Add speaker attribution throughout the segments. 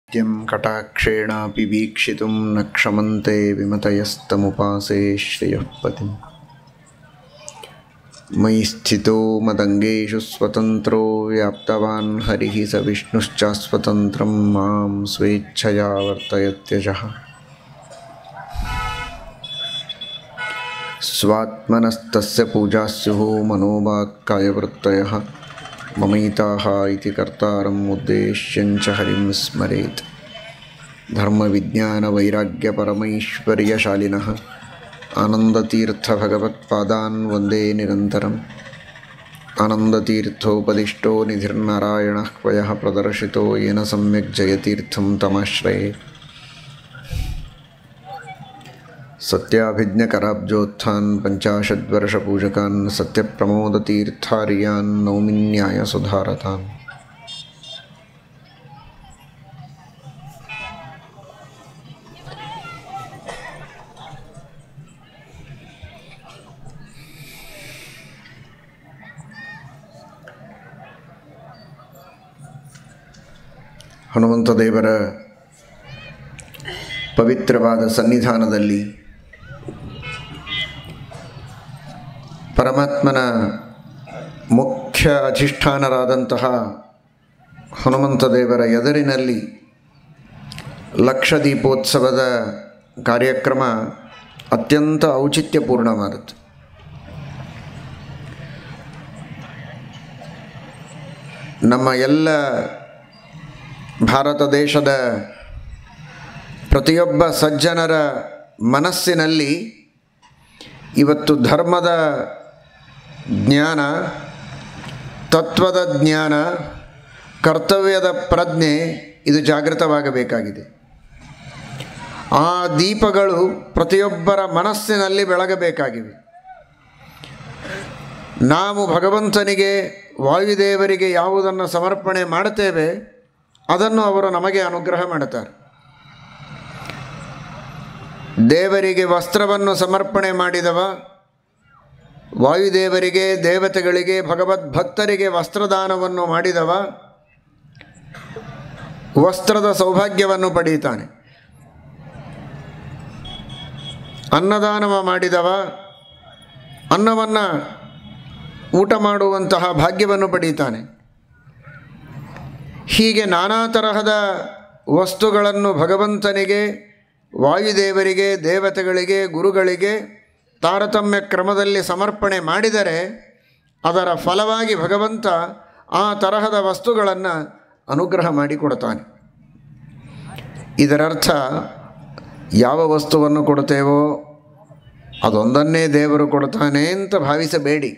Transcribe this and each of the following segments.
Speaker 1: नित्यं कटाक्षेणापि वीक्षितुं न क्षमन्ते विमतयस्तमुपासे श्रियः पतिम् मयि स्थितो मदङ्गेषु स्वतन्त्रो व्याप्तवान् हरिः स विष्णुश्चास्वतन्त्रं मां स्वेच्छया वर्तयत्यजः स्वात्मनस्तस्य पूजा स्युः मनोवाक्कायवृत्तयः ममैताः इति कर्तारम् उद्देश्यञ्च हरिं स्मरेत् धर्मविज्ञानवैराग्यपरमैश्वर्यशालिनः आनन्दतीर्थभगवत्पादान् वन्दे निरन्तरम् आनन्दतीर्थोपदिष्टो निधिर्नारायणः क्वयः प्रदर्शितो येन सम्यक् जयतीर्थं तमाश्रये सत्याभिज्ञकराब्जोत्थान् पञ्चाशद्वर्षपूजकान् सत्यप्रमोदतीर्थार्यान् नौमिन्यायसुधारतान् ಹನುಮಂತ ದೇವರ ಪವಿತ್ರವಾದ ಸನ್ನಿಧಾನದಲ್ಲಿ ಪರಮಾತ್ಮನ ಮುಖ್ಯ ಅಧಿಷ್ಠಾನರಾದಂತಹ ಹನುಮಂತ ದೇವರ ಎದುರಿನಲ್ಲಿ ಲಕ್ಷದೀಪೋತ್ಸವದ ಕಾರ್ಯಕ್ರಮ ಅತ್ಯಂತ ಔಚಿತ್ಯಪೂರ್ಣವಾದದ್ದು ನಮ್ಮ ಎಲ್ಲ ಭಾರತ ದೇಶದ ಪ್ರತಿಯೊಬ್ಬ ಸಜ್ಜನರ ಮನಸ್ಸಿನಲ್ಲಿ ಇವತ್ತು ಧರ್ಮದ ಜ್ಞಾನ ತತ್ವದ ಜ್ಞಾನ ಕರ್ತವ್ಯದ ಪ್ರಜ್ಞೆ ಇದು ಜಾಗೃತವಾಗಬೇಕಾಗಿದೆ ಆ ದೀಪಗಳು ಪ್ರತಿಯೊಬ್ಬರ ಮನಸ್ಸಿನಲ್ಲಿ ಬೆಳಗಬೇಕಾಗಿವೆ ನಾವು ಭಗವಂತನಿಗೆ ವಾಯುದೇವರಿಗೆ ಯಾವುದನ್ನು ಸಮರ್ಪಣೆ ಮಾಡುತ್ತೇವೆ ಅದನ್ನು ಅವರು ನಮಗೆ ಅನುಗ್ರಹ ಮಾಡುತ್ತಾರೆ ದೇವರಿಗೆ ವಸ್ತ್ರವನ್ನು ಸಮರ್ಪಣೆ ಮಾಡಿದವ ವಾಯುದೇವರಿಗೆ ದೇವತೆಗಳಿಗೆ ಭಗವದ್ಭಕ್ತರಿಗೆ ವಸ್ತ್ರದಾನವನ್ನು ಮಾಡಿದವ ವಸ್ತ್ರದ ಸೌಭಾಗ್ಯವನ್ನು ಪಡೆಯುತ್ತಾನೆ ಅನ್ನದಾನವ ಮಾಡಿದವ ಅನ್ನವನ್ನು ಊಟ ಮಾಡುವಂತಹ ಭಾಗ್ಯವನ್ನು ಪಡೆಯುತ್ತಾನೆ ಹೀಗೆ ನಾನಾ ತರಹದ ವಸ್ತುಗಳನ್ನು ಭಗವಂತನಿಗೆ ವಾಯುದೇವರಿಗೆ ದೇವತೆಗಳಿಗೆ ಗುರುಗಳಿಗೆ ತಾರತಮ್ಯ ಕ್ರಮದಲ್ಲಿ ಸಮರ್ಪಣೆ ಮಾಡಿದರೆ ಅದರ ಫಲವಾಗಿ ಭಗವಂತ ಆ ತರಹದ ವಸ್ತುಗಳನ್ನು ಅನುಗ್ರಹ ಮಾಡಿಕೊಡ್ತಾನೆ ಇದರರ್ಥ ಯಾವ ವಸ್ತುವನ್ನು ಕೊಡ್ತೇವೋ ಅದೊಂದನ್ನೇ ದೇವರು ಕೊಡ್ತಾನೆ ಅಂತ ಭಾವಿಸಬೇಡಿ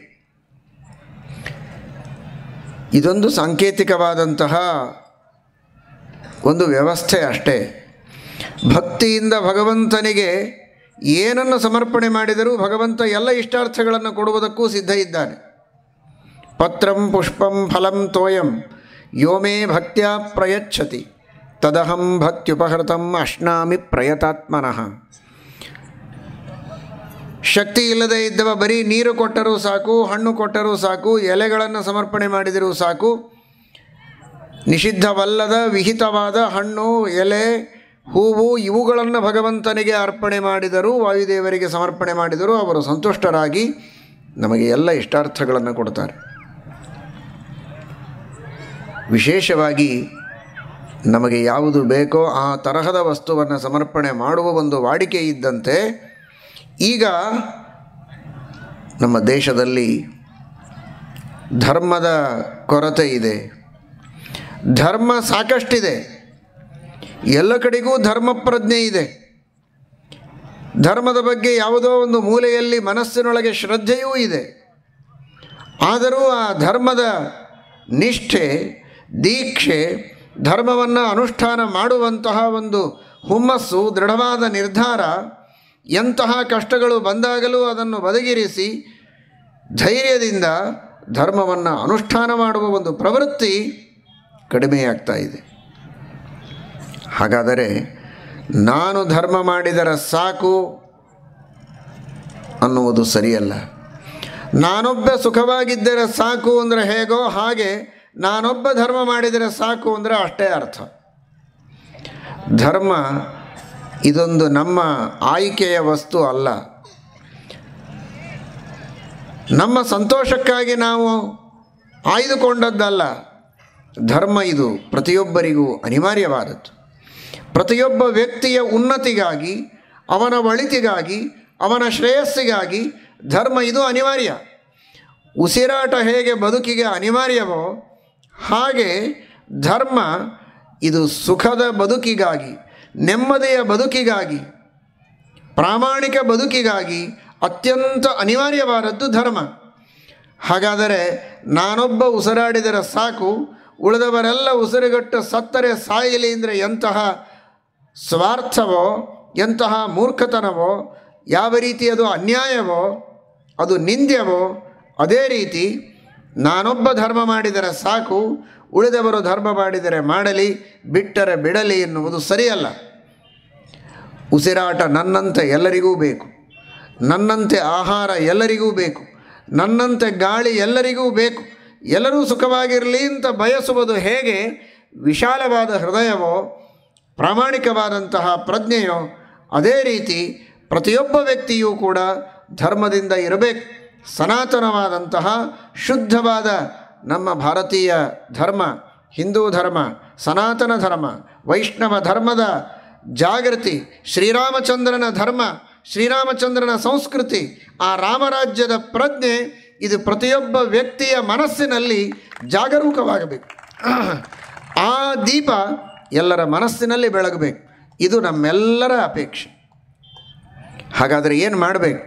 Speaker 1: ಇದೊಂದು ಸಾಂಕೇತಿಕವಾದಂತಹ ಒಂದು ವ್ಯವಸ್ಥೆ ಅಷ್ಟೇ ಭಕ್ತಿಯಿಂದ ಭಗವಂತನಿಗೆ ಏನನ್ನು ಸಮರ್ಪಣೆ ಮಾಡಿದರೂ ಭಗವಂತ ಎಲ್ಲ ಇಷ್ಟಾರ್ಥಗಳನ್ನು ಕೊಡುವುದಕ್ಕೂ ಸಿದ್ಧ ಇದ್ದಾನೆ ಪತ್ರಂ ಪುಷ್ಪಂ ಫಲಂ ತೋಯಂ ಯೋಮೇ ಭಕ್ತ್ಯ ಪ್ರಯಚ್ಛತಿ ತದಹಂ ಭಕ್ತ್ಯುಪಹೃತಂ ಅಶ್ನಾಮಿ ಪ್ರಯತಾತ್ಮನಃ ಶಕ್ತಿ ಇಲ್ಲದೆ ಇದ್ದವ ಬರೀ ನೀರು ಕೊಟ್ಟರೂ ಸಾಕು ಹಣ್ಣು ಕೊಟ್ಟರೂ ಸಾಕು ಎಲೆಗಳನ್ನು ಸಮರ್ಪಣೆ ಮಾಡಿದರೂ ಸಾಕು ನಿಷಿದ್ಧವಲ್ಲದ ವಿಹಿತವಾದ ಹಣ್ಣು ಎಲೆ ಹೂವು ಇವುಗಳನ್ನು ಭಗವಂತನಿಗೆ ಅರ್ಪಣೆ ಮಾಡಿದರೂ ವಾಯುದೇವರಿಗೆ ಸಮರ್ಪಣೆ ಮಾಡಿದರೂ ಅವರು ಸಂತುಷ್ಟರಾಗಿ ನಮಗೆ ಎಲ್ಲ ಇಷ್ಟಾರ್ಥಗಳನ್ನು ಕೊಡ್ತಾರೆ ವಿಶೇಷವಾಗಿ ನಮಗೆ ಯಾವುದು ಬೇಕೋ ಆ ತರಹದ ವಸ್ತುವನ್ನು ಸಮರ್ಪಣೆ ಮಾಡುವ ಒಂದು ವಾಡಿಕೆ ಇದ್ದಂತೆ ಈಗ ನಮ್ಮ ದೇಶದಲ್ಲಿ ಧರ್ಮದ ಕೊರತೆ ಇದೆ ಧರ್ಮ ಸಾಕಷ್ಟಿದೆ ಎಲ್ಲ ಕಡೆಗೂ ಧರ್ಮ ಪ್ರಜ್ಞೆ ಇದೆ ಧರ್ಮದ ಬಗ್ಗೆ ಯಾವುದೋ ಒಂದು ಮೂಲೆಯಲ್ಲಿ ಮನಸ್ಸಿನೊಳಗೆ ಶ್ರದ್ಧೆಯೂ ಇದೆ ಆದರೂ ಆ ಧರ್ಮದ ನಿಷ್ಠೆ ದೀಕ್ಷೆ ಧರ್ಮವನ್ನು ಅನುಷ್ಠಾನ ಮಾಡುವಂತಹ ಒಂದು ಹುಮ್ಮಸ್ಸು ದೃಢವಾದ ನಿರ್ಧಾರ ಎಂತಹ ಕಷ್ಟಗಳು ಬಂದಾಗಲೂ ಅದನ್ನು ಬದಗಿರಿಸಿ ಧೈರ್ಯದಿಂದ ಧರ್ಮವನ್ನು ಅನುಷ್ಠಾನ ಮಾಡುವ ಒಂದು ಪ್ರವೃತ್ತಿ ಕಡಿಮೆಯಾಗ್ತಾ ಇದೆ ಹಾಗಾದರೆ ನಾನು ಧರ್ಮ ಮಾಡಿದರೆ ಸಾಕು ಅನ್ನುವುದು ಸರಿಯಲ್ಲ ನಾನೊಬ್ಬ ಸುಖವಾಗಿದ್ದರೆ ಸಾಕು ಅಂದರೆ ಹೇಗೋ ಹಾಗೆ ನಾನೊಬ್ಬ ಧರ್ಮ ಮಾಡಿದರೆ ಸಾಕು ಅಂದರೆ ಅಷ್ಟೇ ಅರ್ಥ ಧರ್ಮ ಇದೊಂದು ನಮ್ಮ ಆಯ್ಕೆಯ ವಸ್ತು ಅಲ್ಲ ನಮ್ಮ ಸಂತೋಷಕ್ಕಾಗಿ ನಾವು ಆಯ್ದುಕೊಂಡದ್ದಲ್ಲ ಧರ್ಮ ಇದು ಪ್ರತಿಯೊಬ್ಬರಿಗೂ ಅನಿವಾರ್ಯವಾದದ್ದು ಪ್ರತಿಯೊಬ್ಬ ವ್ಯಕ್ತಿಯ ಉನ್ನತಿಗಾಗಿ ಅವನ ಒಳಿತಿಗಾಗಿ ಅವನ ಶ್ರೇಯಸ್ಸಿಗಾಗಿ ಧರ್ಮ ಇದು ಅನಿವಾರ್ಯ ಉಸಿರಾಟ ಹೇಗೆ ಬದುಕಿಗೆ ಅನಿವಾರ್ಯವೋ ಹಾಗೆ ಧರ್ಮ ಇದು ಸುಖದ ಬದುಕಿಗಾಗಿ ನೆಮ್ಮದಿಯ ಬದುಕಿಗಾಗಿ ಪ್ರಾಮಾಣಿಕ ಬದುಕಿಗಾಗಿ ಅತ್ಯಂತ ಅನಿವಾರ್ಯವಾದದ್ದು ಧರ್ಮ ಹಾಗಾದರೆ ನಾನೊಬ್ಬ ಉಸಿರಾಡಿದರೆ ಸಾಕು ಉಳಿದವರೆಲ್ಲ ಉಸಿರುಗಟ್ಟು ಸತ್ತರೆ ಸಾಯಲಿ ಅಂದರೆ ಎಂತಹ ಸ್ವಾರ್ಥವೋ ಎಂತಹ ಮೂರ್ಖತನವೋ ಯಾವ ರೀತಿ ಅದು ಅನ್ಯಾಯವೋ ಅದು ನಿಂದ್ಯವೋ ಅದೇ ರೀತಿ ನಾನೊಬ್ಬ ಧರ್ಮ ಮಾಡಿದರೆ ಸಾಕು ಉಳಿದವರು ಧರ್ಮ ಮಾಡಿದರೆ ಮಾಡಲಿ ಬಿಟ್ಟರೆ ಬಿಡಲಿ ಎನ್ನುವುದು ಸರಿಯಲ್ಲ ಉಸಿರಾಟ ನನ್ನಂತೆ ಎಲ್ಲರಿಗೂ ಬೇಕು ನನ್ನಂತೆ ಆಹಾರ ಎಲ್ಲರಿಗೂ ಬೇಕು ನನ್ನಂತೆ ಗಾಳಿ ಎಲ್ಲರಿಗೂ ಬೇಕು ಎಲ್ಲರೂ ಸುಖವಾಗಿರಲಿ ಅಂತ ಬಯಸುವುದು ಹೇಗೆ ವಿಶಾಲವಾದ ಹೃದಯವೋ ಪ್ರಾಮಾಣಿಕವಾದಂತಹ ಪ್ರಜ್ಞೆಯೋ ಅದೇ ರೀತಿ ಪ್ರತಿಯೊಬ್ಬ ವ್ಯಕ್ತಿಯೂ ಕೂಡ ಧರ್ಮದಿಂದ ಇರಬೇಕು ಸನಾತನವಾದಂತಹ ಶುದ್ಧವಾದ ನಮ್ಮ ಭಾರತೀಯ ಧರ್ಮ ಹಿಂದೂ ಧರ್ಮ ಸನಾತನ ಧರ್ಮ ವೈಷ್ಣವ ಧರ್ಮದ ಜಾಗೃತಿ ಶ್ರೀರಾಮಚಂದ್ರನ ಧರ್ಮ ಶ್ರೀರಾಮಚಂದ್ರನ ಸಂಸ್ಕೃತಿ ಆ ರಾಮರಾಜ್ಯದ ಪ್ರಜ್ಞೆ ಇದು ಪ್ರತಿಯೊಬ್ಬ ವ್ಯಕ್ತಿಯ ಮನಸ್ಸಿನಲ್ಲಿ ಜಾಗರೂಕವಾಗಬೇಕು ಆ ದೀಪ ಎಲ್ಲರ ಮನಸ್ಸಿನಲ್ಲಿ ಬೆಳಗಬೇಕು ಇದು ನಮ್ಮೆಲ್ಲರ ಅಪೇಕ್ಷೆ ಹಾಗಾದರೆ ಏನು ಮಾಡಬೇಕು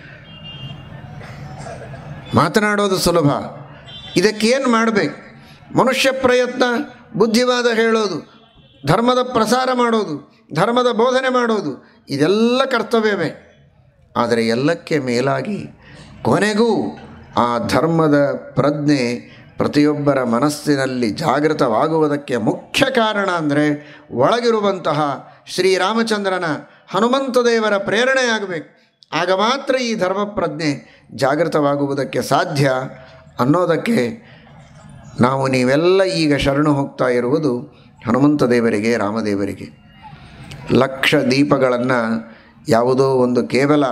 Speaker 1: ಮಾತನಾಡೋದು ಸುಲಭ ಇದಕ್ಕೇನು ಮಾಡಬೇಕು ಮನುಷ್ಯ ಪ್ರಯತ್ನ ಬುದ್ಧಿವಾದ ಹೇಳೋದು ಧರ್ಮದ ಪ್ರಸಾರ ಮಾಡೋದು ಧರ್ಮದ ಬೋಧನೆ ಮಾಡೋದು ಇದೆಲ್ಲ ಕರ್ತವ್ಯವೇ ಆದರೆ ಎಲ್ಲಕ್ಕೆ ಮೇಲಾಗಿ ಕೊನೆಗೂ ಆ ಧರ್ಮದ ಪ್ರಜ್ಞೆ ಪ್ರತಿಯೊಬ್ಬರ ಮನಸ್ಸಿನಲ್ಲಿ ಜಾಗೃತವಾಗುವುದಕ್ಕೆ ಮುಖ್ಯ ಕಾರಣ ಅಂದರೆ ಒಳಗಿರುವಂತಹ ಶ್ರೀರಾಮಚಂದ್ರನ ಹನುಮಂತ ದೇವರ ಪ್ರೇರಣೆಯಾಗಬೇಕು ಆಗ ಮಾತ್ರ ಈ ಧರ್ಮ ಪ್ರಜ್ಞೆ ಜಾಗೃತವಾಗುವುದಕ್ಕೆ ಸಾಧ್ಯ ಅನ್ನೋದಕ್ಕೆ ನಾವು ನೀವೆಲ್ಲ ಈಗ ಶರಣು ಹೋಗ್ತಾ ಇರುವುದು ಹನುಮಂತ ದೇವರಿಗೆ ರಾಮದೇವರಿಗೆ ಲಕ್ಷ ದೀಪಗಳನ್ನು ಯಾವುದೋ ಒಂದು ಕೇವಲ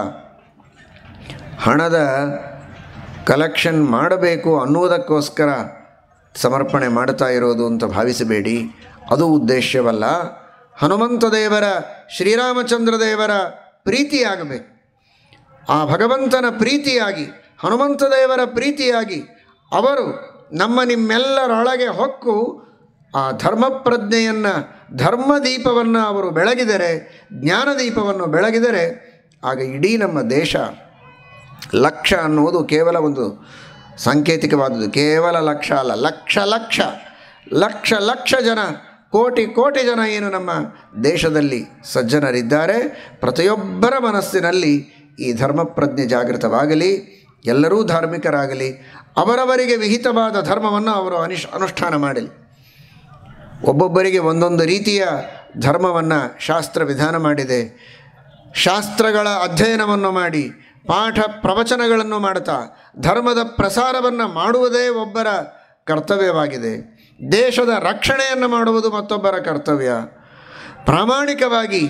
Speaker 1: ಹಣದ ಕಲೆಕ್ಷನ್ ಮಾಡಬೇಕು ಅನ್ನುವುದಕ್ಕೋಸ್ಕರ ಸಮರ್ಪಣೆ ಮಾಡ್ತಾ ಇರೋದು ಅಂತ ಭಾವಿಸಬೇಡಿ ಅದು ಉದ್ದೇಶವಲ್ಲ ಹನುಮಂತ ದೇವರ ಶ್ರೀರಾಮಚಂದ್ರ ದೇವರ ಪ್ರೀತಿಯಾಗಬೇಕು ಆ ಭಗವಂತನ ಪ್ರೀತಿಯಾಗಿ ಹನುಮಂತ ದೇವರ ಪ್ರೀತಿಯಾಗಿ ಅವರು ನಮ್ಮ ನಿಮ್ಮೆಲ್ಲರೊಳಗೆ ಹೊಕ್ಕು ಆ ಧರ್ಮ ಪ್ರಜ್ಞೆಯನ್ನು ಧರ್ಮ ದೀಪವನ್ನು ಅವರು ಬೆಳಗಿದರೆ ಜ್ಞಾನ ದೀಪವನ್ನು ಬೆಳಗಿದರೆ ಆಗ ಇಡೀ ನಮ್ಮ ದೇಶ ಲಕ್ಷ ಅನ್ನುವುದು ಕೇವಲ ಒಂದು ಸಾಂಕೇತಿಕವಾದದ್ದು ಕೇವಲ ಲಕ್ಷ ಅಲ್ಲ ಲಕ್ಷ ಲಕ್ಷ ಲಕ್ಷ ಲಕ್ಷ ಜನ ಕೋಟಿ ಕೋಟಿ ಜನ ಏನು ನಮ್ಮ ದೇಶದಲ್ಲಿ ಸಜ್ಜನರಿದ್ದಾರೆ ಪ್ರತಿಯೊಬ್ಬರ ಮನಸ್ಸಿನಲ್ಲಿ ಈ ಧರ್ಮ ಪ್ರಜ್ಞೆ ಜಾಗೃತವಾಗಲಿ ಎಲ್ಲರೂ ಧಾರ್ಮಿಕರಾಗಲಿ ಅವರವರಿಗೆ ವಿಹಿತವಾದ ಧರ್ಮವನ್ನು ಅವರು ಅನಿಶ್ ಅನುಷ್ಠಾನ ಮಾಡಲಿ ಒಬ್ಬೊಬ್ಬರಿಗೆ ಒಂದೊಂದು ರೀತಿಯ ಧರ್ಮವನ್ನು ಶಾಸ್ತ್ರ ವಿಧಾನ ಮಾಡಿದೆ ಶಾಸ್ತ್ರಗಳ ಅಧ್ಯಯನವನ್ನು ಮಾಡಿ ಪಾಠ ಪ್ರವಚನಗಳನ್ನು ಮಾಡ್ತಾ ಧರ್ಮದ ಪ್ರಸಾರವನ್ನು ಮಾಡುವುದೇ ಒಬ್ಬರ ಕರ್ತವ್ಯವಾಗಿದೆ ದೇಶದ ರಕ್ಷಣೆಯನ್ನು ಮಾಡುವುದು ಮತ್ತೊಬ್ಬರ ಕರ್ತವ್ಯ ಪ್ರಾಮಾಣಿಕವಾಗಿ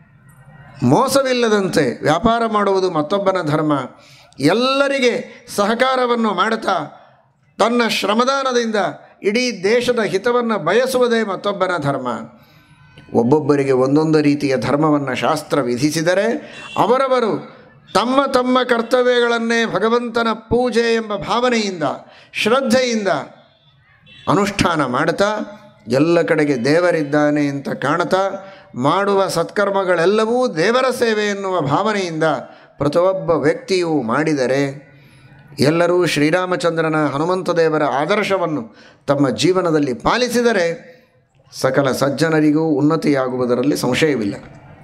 Speaker 1: ಮೋಸವಿಲ್ಲದಂತೆ ವ್ಯಾಪಾರ ಮಾಡುವುದು ಮತ್ತೊಬ್ಬನ ಧರ್ಮ ಎಲ್ಲರಿಗೆ ಸಹಕಾರವನ್ನು ಮಾಡುತ್ತಾ ತನ್ನ ಶ್ರಮದಾನದಿಂದ ಇಡೀ ದೇಶದ ಹಿತವನ್ನು ಬಯಸುವುದೇ ಮತ್ತೊಬ್ಬನ ಧರ್ಮ ಒಬ್ಬೊಬ್ಬರಿಗೆ ಒಂದೊಂದು ರೀತಿಯ ಧರ್ಮವನ್ನು ಶಾಸ್ತ್ರ ವಿಧಿಸಿದರೆ ಅವರವರು ತಮ್ಮ ತಮ್ಮ ಕರ್ತವ್ಯಗಳನ್ನೇ ಭಗವಂತನ ಪೂಜೆ ಎಂಬ ಭಾವನೆಯಿಂದ ಶ್ರದ್ಧೆಯಿಂದ ಅನುಷ್ಠಾನ ಮಾಡ್ತಾ ಎಲ್ಲ ಕಡೆಗೆ ದೇವರಿದ್ದಾನೆ ಅಂತ ಕಾಣ್ತಾ ಮಾಡುವ ಸತ್ಕರ್ಮಗಳೆಲ್ಲವೂ ದೇವರ ಸೇವೆ ಎನ್ನುವ ಭಾವನೆಯಿಂದ ಪ್ರತಿಯೊಬ್ಬ ವ್ಯಕ್ತಿಯೂ ಮಾಡಿದರೆ ಎಲ್ಲರೂ ಶ್ರೀರಾಮಚಂದ್ರನ ಹನುಮಂತ ದೇವರ ಆದರ್ಶವನ್ನು ತಮ್ಮ ಜೀವನದಲ್ಲಿ ಪಾಲಿಸಿದರೆ ಸಕಲ ಸಜ್ಜನರಿಗೂ ಉನ್ನತಿಯಾಗುವುದರಲ್ಲಿ ಸಂಶಯವಿಲ್ಲ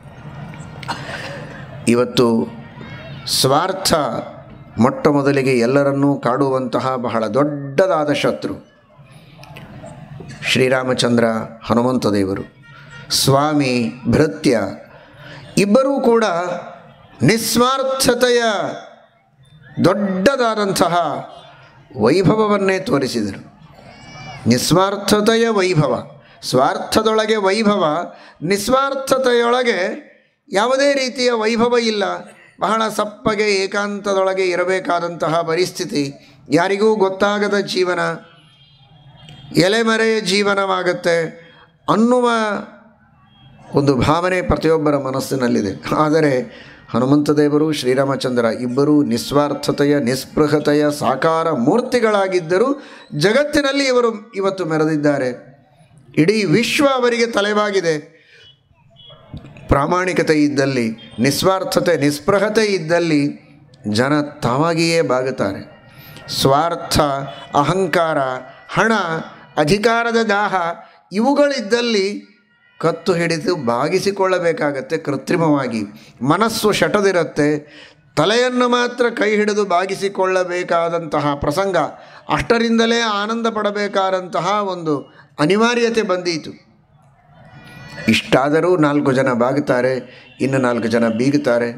Speaker 1: ಇವತ್ತು ಸ್ವಾರ್ಥ ಮೊಟ್ಟ ಮೊದಲಿಗೆ ಎಲ್ಲರನ್ನೂ ಕಾಡುವಂತಹ ಬಹಳ ದೊಡ್ಡದಾದ ಶತ್ರು ಶ್ರೀರಾಮಚಂದ್ರ ಹನುಮಂತ ದೇವರು ಸ್ವಾಮಿ ಭೃತ್ಯ ಇಬ್ಬರೂ ಕೂಡ ನಿಸ್ವಾರ್ಥತೆಯ ದೊಡ್ಡದಾದಂತಹ ವೈಭವವನ್ನೇ ತೋರಿಸಿದರು ನಿಸ್ವಾರ್ಥತೆಯ ವೈಭವ ಸ್ವಾರ್ಥದೊಳಗೆ ವೈಭವ ನಿಸ್ವಾರ್ಥತೆಯೊಳಗೆ ಯಾವುದೇ ರೀತಿಯ ವೈಭವ ಇಲ್ಲ ಬಹಳ ಸಪ್ಪಗೆ ಏಕಾಂತದೊಳಗೆ ಇರಬೇಕಾದಂತಹ ಪರಿಸ್ಥಿತಿ ಯಾರಿಗೂ ಗೊತ್ತಾಗದ ಜೀವನ ಎಲೆಮರೆಯ ಜೀವನವಾಗತ್ತೆ ಅನ್ನುವ ಒಂದು ಭಾವನೆ ಪ್ರತಿಯೊಬ್ಬರ ಮನಸ್ಸಿನಲ್ಲಿದೆ ಆದರೆ ಹನುಮಂತ ದೇವರು ಶ್ರೀರಾಮಚಂದ್ರ ಇಬ್ಬರೂ ನಿಸ್ವಾರ್ಥತೆಯ ನಿಸ್ಪೃಹತೆಯ ಸಾಕಾರ ಮೂರ್ತಿಗಳಾಗಿದ್ದರೂ ಜಗತ್ತಿನಲ್ಲಿ ಇವರು ಇವತ್ತು ಮೆರೆದಿದ್ದಾರೆ ಇಡೀ ವಿಶ್ವ ಅವರಿಗೆ ತಲೆಬಾಗಿದೆ ಪ್ರಾಮಾಣಿಕತೆ ಇದ್ದಲ್ಲಿ ನಿಸ್ವಾರ್ಥತೆ ನಿಸ್ಪೃಹತೆ ಇದ್ದಲ್ಲಿ ಜನ ತಾವಾಗಿಯೇ ಬಾಗುತ್ತಾರೆ ಸ್ವಾರ್ಥ ಅಹಂಕಾರ ಹಣ ಅಧಿಕಾರದ ದಾಹ ಇವುಗಳಿದ್ದಲ್ಲಿ ಕತ್ತು ಹಿಡಿದು ಬಾಗಿಸಿಕೊಳ್ಳಬೇಕಾಗತ್ತೆ ಕೃತ್ರಿಮವಾಗಿ ಮನಸ್ಸು ಶಟದಿರುತ್ತೆ ತಲೆಯನ್ನು ಮಾತ್ರ ಕೈ ಹಿಡಿದು ಬಾಗಿಸಿಕೊಳ್ಳಬೇಕಾದಂತಹ ಪ್ರಸಂಗ ಅಷ್ಟರಿಂದಲೇ ಆನಂದ ಪಡಬೇಕಾದಂತಹ ಒಂದು ಅನಿವಾರ್ಯತೆ ಬಂದೀತು ಇಷ್ಟಾದರೂ ನಾಲ್ಕು ಜನ ಬಾಗುತ್ತಾರೆ ಇನ್ನು ನಾಲ್ಕು ಜನ ಬೀಗುತ್ತಾರೆ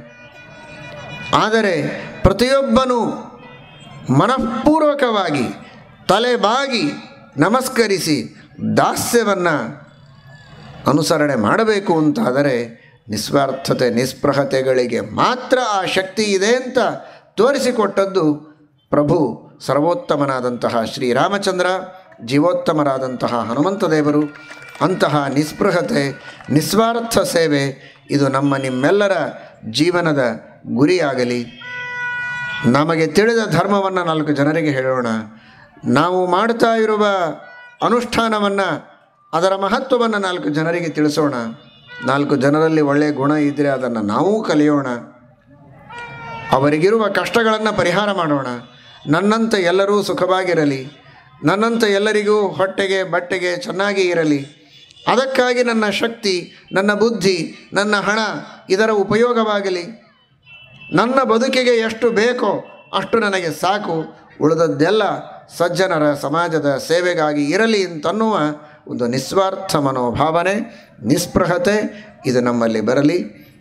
Speaker 1: ಆದರೆ ಪ್ರತಿಯೊಬ್ಬನೂ ಮನಃಪೂರ್ವಕವಾಗಿ ತಲೆ ಬಾಗಿ ನಮಸ್ಕರಿಸಿ ದಾಸ್ಯವನ್ನು ಅನುಸರಣೆ ಮಾಡಬೇಕು ಅಂತಾದರೆ ನಿಸ್ವಾರ್ಥತೆ ನಿಸ್ಪೃಹತೆಗಳಿಗೆ ಮಾತ್ರ ಆ ಶಕ್ತಿ ಇದೆ ಅಂತ ತೋರಿಸಿಕೊಟ್ಟದ್ದು ಪ್ರಭು ಸರ್ವೋತ್ತಮನಾದಂತಹ ಶ್ರೀರಾಮಚಂದ್ರ ಜೀವೋತ್ತಮರಾದಂತಹ ಹನುಮಂತ ದೇವರು ಅಂತಹ ನಿಸ್ಪೃಹತೆ ನಿಸ್ವಾರ್ಥ ಸೇವೆ ಇದು ನಮ್ಮ ನಿಮ್ಮೆಲ್ಲರ ಜೀವನದ ಗುರಿಯಾಗಲಿ ನಮಗೆ ತಿಳಿದ ಧರ್ಮವನ್ನು ನಾಲ್ಕು ಜನರಿಗೆ ಹೇಳೋಣ ನಾವು ಮಾಡ್ತಾ ಇರುವ ಅನುಷ್ಠಾನವನ್ನು ಅದರ ಮಹತ್ವವನ್ನು ನಾಲ್ಕು ಜನರಿಗೆ ತಿಳಿಸೋಣ ನಾಲ್ಕು ಜನರಲ್ಲಿ ಒಳ್ಳೆಯ ಗುಣ ಇದ್ದರೆ ಅದನ್ನು ನಾವೂ ಕಲಿಯೋಣ ಅವರಿಗಿರುವ ಕಷ್ಟಗಳನ್ನು ಪರಿಹಾರ ಮಾಡೋಣ ನನ್ನಂತೆ ಎಲ್ಲರೂ ಸುಖವಾಗಿರಲಿ ನನ್ನಂತೆ ಎಲ್ಲರಿಗೂ ಹೊಟ್ಟೆಗೆ ಬಟ್ಟೆಗೆ ಚೆನ್ನಾಗಿ ಇರಲಿ ಅದಕ್ಕಾಗಿ ನನ್ನ ಶಕ್ತಿ ನನ್ನ ಬುದ್ಧಿ ನನ್ನ ಹಣ ಇದರ ಉಪಯೋಗವಾಗಲಿ ನನ್ನ ಬದುಕಿಗೆ ಎಷ್ಟು ಬೇಕೋ ಅಷ್ಟು ನನಗೆ ಸಾಕು ಉಳಿದದ್ದೆಲ್ಲ ಸಜ್ಜನರ ಸಮಾಜದ ಸೇವೆಗಾಗಿ ಇರಲಿ ಅಂತನ್ನುವ ಒಂದು ನಿಸ್ವಾರ್ಥ ಮನೋಭಾವನೆ ನಿಸ್ಪೃಹತೆ ಇದು ನಮ್ಮಲ್ಲಿ ಬರಲಿ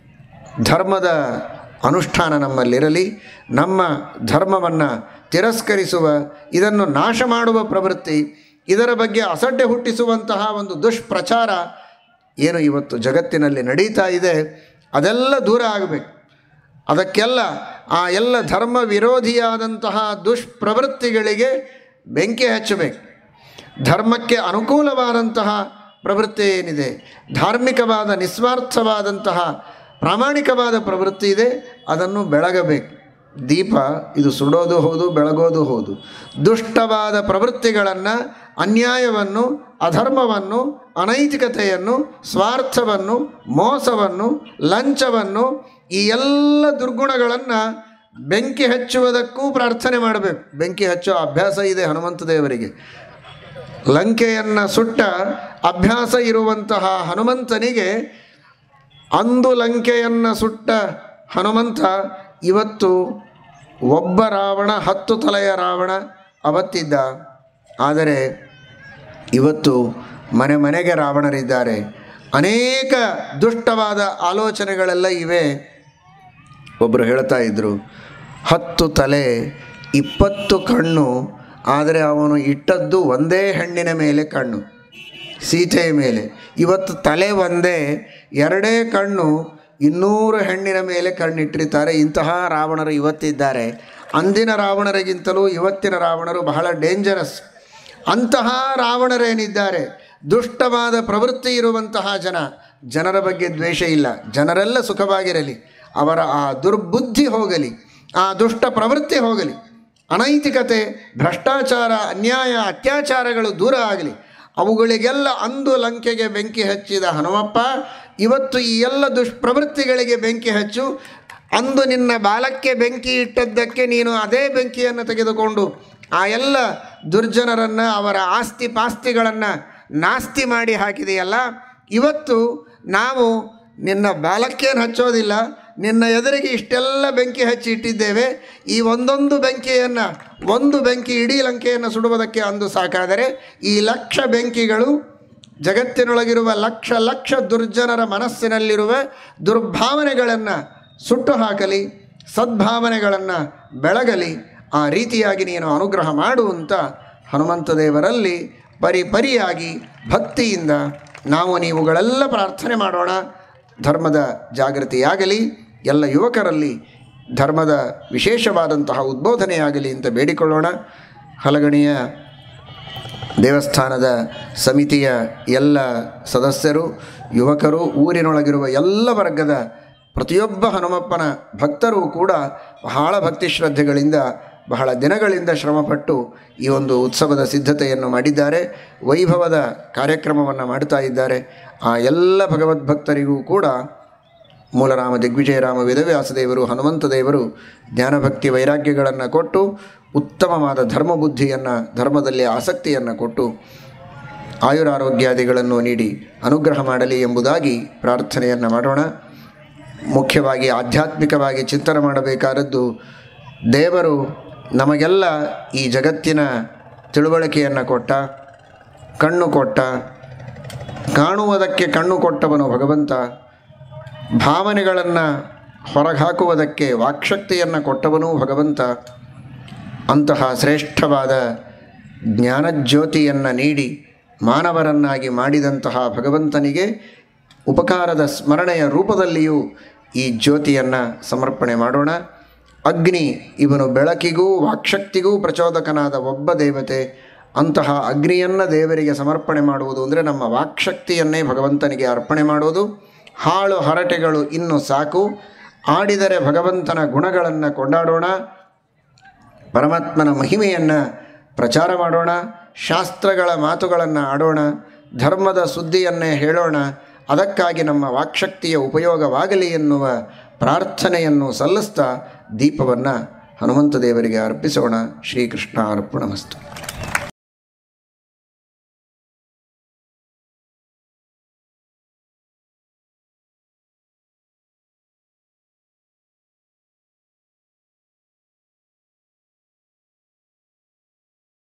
Speaker 1: ಧರ್ಮದ ಅನುಷ್ಠಾನ ನಮ್ಮಲ್ಲಿರಲಿ ನಮ್ಮ ಧರ್ಮವನ್ನು ತಿರಸ್ಕರಿಸುವ ಇದನ್ನು ನಾಶ ಮಾಡುವ ಪ್ರವೃತ್ತಿ ಇದರ ಬಗ್ಗೆ ಅಸಡ್ಡೆ ಹುಟ್ಟಿಸುವಂತಹ ಒಂದು ದುಷ್ಪ್ರಚಾರ ಏನು ಇವತ್ತು ಜಗತ್ತಿನಲ್ಲಿ ನಡೀತಾ ಇದೆ ಅದೆಲ್ಲ ದೂರ ಆಗಬೇಕು ಅದಕ್ಕೆಲ್ಲ ಆ ಎಲ್ಲ ಧರ್ಮ ವಿರೋಧಿಯಾದಂತಹ ದುಷ್ಪ್ರವೃತ್ತಿಗಳಿಗೆ ಬೆಂಕಿ ಹಚ್ಚಬೇಕು ಧರ್ಮಕ್ಕೆ ಅನುಕೂಲವಾದಂತಹ ಪ್ರವೃತ್ತಿ ಏನಿದೆ ಧಾರ್ಮಿಕವಾದ ನಿಸ್ವಾರ್ಥವಾದಂತಹ ಪ್ರಾಮಾಣಿಕವಾದ ಪ್ರವೃತ್ತಿ ಇದೆ ಅದನ್ನು ಬೆಳಗಬೇಕು ದೀಪ ಇದು ಸುಡೋದು ಹೌದು ಬೆಳಗೋದು ಹೌದು ದುಷ್ಟವಾದ ಪ್ರವೃತ್ತಿಗಳನ್ನು ಅನ್ಯಾಯವನ್ನು ಅಧರ್ಮವನ್ನು ಅನೈತಿಕತೆಯನ್ನು ಸ್ವಾರ್ಥವನ್ನು ಮೋಸವನ್ನು ಲಂಚವನ್ನು ಈ ಎಲ್ಲ ದುರ್ಗುಣಗಳನ್ನು ಬೆಂಕಿ ಹಚ್ಚುವುದಕ್ಕೂ ಪ್ರಾರ್ಥನೆ ಮಾಡಬೇಕು ಬೆಂಕಿ ಹಚ್ಚೋ ಅಭ್ಯಾಸ ಇದೆ ಹನುಮಂತ ದೇವರಿಗೆ ಲಂಕೆಯನ್ನು ಸುಟ್ಟ ಅಭ್ಯಾಸ ಇರುವಂತಹ ಹನುಮಂತನಿಗೆ ಅಂದು ಲಂಕೆಯನ್ನು ಸುಟ್ಟ ಹನುಮಂತ ಇವತ್ತು ಒಬ್ಬ ರಾವಣ ಹತ್ತು ತಲೆಯ ರಾವಣ ಅವತ್ತಿದ್ದ ಆದರೆ ಇವತ್ತು ಮನೆ ಮನೆಗೆ ರಾವಣರಿದ್ದಾರೆ ಅನೇಕ ದುಷ್ಟವಾದ ಆಲೋಚನೆಗಳೆಲ್ಲ ಇವೆ ಒಬ್ಬರು ಹೇಳ್ತಾ ಇದ್ದರು ಹತ್ತು ತಲೆ ಇಪ್ಪತ್ತು ಕಣ್ಣು ಆದರೆ ಅವನು ಇಟ್ಟದ್ದು ಒಂದೇ ಹೆಣ್ಣಿನ ಮೇಲೆ ಕಣ್ಣು ಸೀತೆಯ ಮೇಲೆ ಇವತ್ತು ತಲೆ ಒಂದೇ ಎರಡೇ ಕಣ್ಣು ಇನ್ನೂರು ಹೆಣ್ಣಿನ ಮೇಲೆ ಕಣ್ಣಿಟ್ಟಿರ್ತಾರೆ ಇಂತಹ ರಾವಣರು ಇವತ್ತಿದ್ದಾರೆ ಅಂದಿನ ರಾವಣರಿಗಿಂತಲೂ ಇವತ್ತಿನ ರಾವಣರು ಬಹಳ ಡೇಂಜರಸ್ ಅಂತಹ ರಾವಣರೇನಿದ್ದಾರೆ ದುಷ್ಟವಾದ ಪ್ರವೃತ್ತಿ ಇರುವಂತಹ ಜನ ಜನರ ಬಗ್ಗೆ ದ್ವೇಷ ಇಲ್ಲ ಜನರೆಲ್ಲ ಸುಖವಾಗಿರಲಿ ಅವರ ಆ ದುರ್ಬುದ್ಧಿ ಹೋಗಲಿ ಆ ದುಷ್ಟ ಪ್ರವೃತ್ತಿ ಹೋಗಲಿ ಅನೈತಿಕತೆ ಭ್ರಷ್ಟಾಚಾರ ಅನ್ಯಾಯ ಅತ್ಯಾಚಾರಗಳು ದೂರ ಆಗಲಿ ಅವುಗಳಿಗೆಲ್ಲ ಅಂದು ಲಂಕೆಗೆ ಬೆಂಕಿ ಹಚ್ಚಿದ ಹನುಮಪ್ಪ ಇವತ್ತು ಈ ಎಲ್ಲ ದುಷ್ಪ್ರವೃತ್ತಿಗಳಿಗೆ ಬೆಂಕಿ ಹಚ್ಚು ಅಂದು ನಿನ್ನ ಬಾಲಕ್ಕೆ ಬೆಂಕಿ ಇಟ್ಟದ್ದಕ್ಕೆ ನೀನು ಅದೇ ಬೆಂಕಿಯನ್ನು ತೆಗೆದುಕೊಂಡು ಆ ಎಲ್ಲ ದುರ್ಜನರನ್ನು ಅವರ ಆಸ್ತಿ ಪಾಸ್ತಿಗಳನ್ನು ನಾಸ್ತಿ ಮಾಡಿ ಹಾಕಿದೆಯಲ್ಲ ಇವತ್ತು ನಾವು ನಿನ್ನ ಬಾಲಕ್ಕೇನು ಹಚ್ಚೋದಿಲ್ಲ ನಿನ್ನ ಎದುರಿಗೆ ಇಷ್ಟೆಲ್ಲ ಬೆಂಕಿ ಹಚ್ಚಿ ಇಟ್ಟಿದ್ದೇವೆ ಈ ಒಂದೊಂದು ಬೆಂಕಿಯನ್ನು ಒಂದು ಬೆಂಕಿ ಇಡೀ ಲಂಕೆಯನ್ನು ಸುಡುವುದಕ್ಕೆ ಅಂದು ಸಾಕಾದರೆ ಈ ಲಕ್ಷ ಬೆಂಕಿಗಳು ಜಗತ್ತಿನೊಳಗಿರುವ ಲಕ್ಷ ಲಕ್ಷ ದುರ್ಜನರ ಮನಸ್ಸಿನಲ್ಲಿರುವ ದುರ್ಭಾವನೆಗಳನ್ನು ಸುಟ್ಟು ಹಾಕಲಿ ಸದ್ಭಾವನೆಗಳನ್ನು ಬೆಳಗಲಿ ಆ ರೀತಿಯಾಗಿ ನೀನು ಅನುಗ್ರಹ ಮಾಡು ಅಂತ ಹನುಮಂತ ದೇವರಲ್ಲಿ ಪರಿ ಪರಿಯಾಗಿ ಭಕ್ತಿಯಿಂದ ನಾವು ನೀವುಗಳೆಲ್ಲ ಪ್ರಾರ್ಥನೆ ಮಾಡೋಣ ಧರ್ಮದ ಜಾಗೃತಿಯಾಗಲಿ ಎಲ್ಲ ಯುವಕರಲ್ಲಿ ಧರ್ಮದ ವಿಶೇಷವಾದಂತಹ ಉದ್ಬೋಧನೆಯಾಗಲಿ ಅಂತ ಬೇಡಿಕೊಳ್ಳೋಣ ಹಲಗಣಿಯ ದೇವಸ್ಥಾನದ ಸಮಿತಿಯ ಎಲ್ಲ ಸದಸ್ಯರು ಯುವಕರು ಊರಿನೊಳಗಿರುವ ಎಲ್ಲ ವರ್ಗದ ಪ್ರತಿಯೊಬ್ಬ ಹನುಮಪ್ಪನ ಭಕ್ತರೂ ಕೂಡ ಬಹಳ ಭಕ್ತಿ ಶ್ರದ್ಧೆಗಳಿಂದ ಬಹಳ ದಿನಗಳಿಂದ ಶ್ರಮಪಟ್ಟು ಈ ಒಂದು ಉತ್ಸವದ ಸಿದ್ಧತೆಯನ್ನು ಮಾಡಿದ್ದಾರೆ ವೈಭವದ ಕಾರ್ಯಕ್ರಮವನ್ನು ಮಾಡ್ತಾ ಇದ್ದಾರೆ ಆ ಎಲ್ಲ ಭಗವದ್ಭಕ್ತರಿಗೂ ಕೂಡ ಮೂಲರಾಮ ದಿಗ್ವಿಜಯರಾಮ ವೇದವ್ಯಾಸದೇವರು ಹನುಮಂತ ದೇವರು ಜ್ಞಾನಭಕ್ತಿ ವೈರಾಗ್ಯಗಳನ್ನು ಕೊಟ್ಟು ಉತ್ತಮವಾದ ಧರ್ಮಬುದ್ಧಿಯನ್ನು ಧರ್ಮದಲ್ಲಿ ಆಸಕ್ತಿಯನ್ನು ಕೊಟ್ಟು ಆಯುರಾರೋಗ್ಯಾದಿಗಳನ್ನು ನೀಡಿ ಅನುಗ್ರಹ ಮಾಡಲಿ ಎಂಬುದಾಗಿ ಪ್ರಾರ್ಥನೆಯನ್ನು ಮಾಡೋಣ ಮುಖ್ಯವಾಗಿ ಆಧ್ಯಾತ್ಮಿಕವಾಗಿ ಚಿಂತನೆ ಮಾಡಬೇಕಾದದ್ದು ದೇವರು ನಮಗೆಲ್ಲ ಈ ಜಗತ್ತಿನ ತಿಳುವಳಿಕೆಯನ್ನು ಕೊಟ್ಟ ಕಣ್ಣು ಕೊಟ್ಟ ಕಾಣುವುದಕ್ಕೆ ಕಣ್ಣು ಕೊಟ್ಟವನು ಭಗವಂತ ಭಾವನೆಗಳನ್ನು ಹೊರಗಾಕುವುದಕ್ಕೆ ವಾಕ್ಶಕ್ತಿಯನ್ನು ಕೊಟ್ಟವನೂ ಭಗವಂತ ಅಂತಹ ಶ್ರೇಷ್ಠವಾದ ಜ್ಞಾನಜ್ಯೋತಿಯನ್ನು ನೀಡಿ ಮಾನವರನ್ನಾಗಿ ಮಾಡಿದಂತಹ ಭಗವಂತನಿಗೆ ಉಪಕಾರದ ಸ್ಮರಣೆಯ ರೂಪದಲ್ಲಿಯೂ ಈ ಜ್ಯೋತಿಯನ್ನು ಸಮರ್ಪಣೆ ಮಾಡೋಣ ಅಗ್ನಿ ಇವನು ಬೆಳಕಿಗೂ ವಾಕ್ಶಕ್ತಿಗೂ ಪ್ರಚೋದಕನಾದ ಒಬ್ಬ ದೇವತೆ ಅಂತಹ ಅಗ್ನಿಯನ್ನು ದೇವರಿಗೆ ಸಮರ್ಪಣೆ ಮಾಡುವುದು ಅಂದರೆ ನಮ್ಮ ವಾಕ್ಶಕ್ತಿಯನ್ನೇ ಭಗವಂತನಿಗೆ ಅರ್ಪಣೆ ಮಾಡೋದು ಹಾಳು ಹರಟೆಗಳು ಇನ್ನು ಸಾಕು ಆಡಿದರೆ ಭಗವಂತನ ಗುಣಗಳನ್ನು ಕೊಂಡಾಡೋಣ ಪರಮಾತ್ಮನ ಮಹಿಮೆಯನ್ನು ಪ್ರಚಾರ ಮಾಡೋಣ ಶಾಸ್ತ್ರಗಳ ಮಾತುಗಳನ್ನು ಆಡೋಣ ಧರ್ಮದ ಸುದ್ದಿಯನ್ನೇ ಹೇಳೋಣ ಅದಕ್ಕಾಗಿ ನಮ್ಮ ವಾಕ್ಶಕ್ತಿಯ ಉಪಯೋಗವಾಗಲಿ ಎನ್ನುವ ಪ್ರಾರ್ಥನೆಯನ್ನು ಸಲ್ಲಿಸ್ತಾ ದೀಪವನ್ನು ಹನುಮಂತ ದೇವರಿಗೆ ಅರ್ಪಿಸೋಣ ಶ್ರೀಕೃಷ್ಣ ಅರ್ಪಣಮಸ್ತು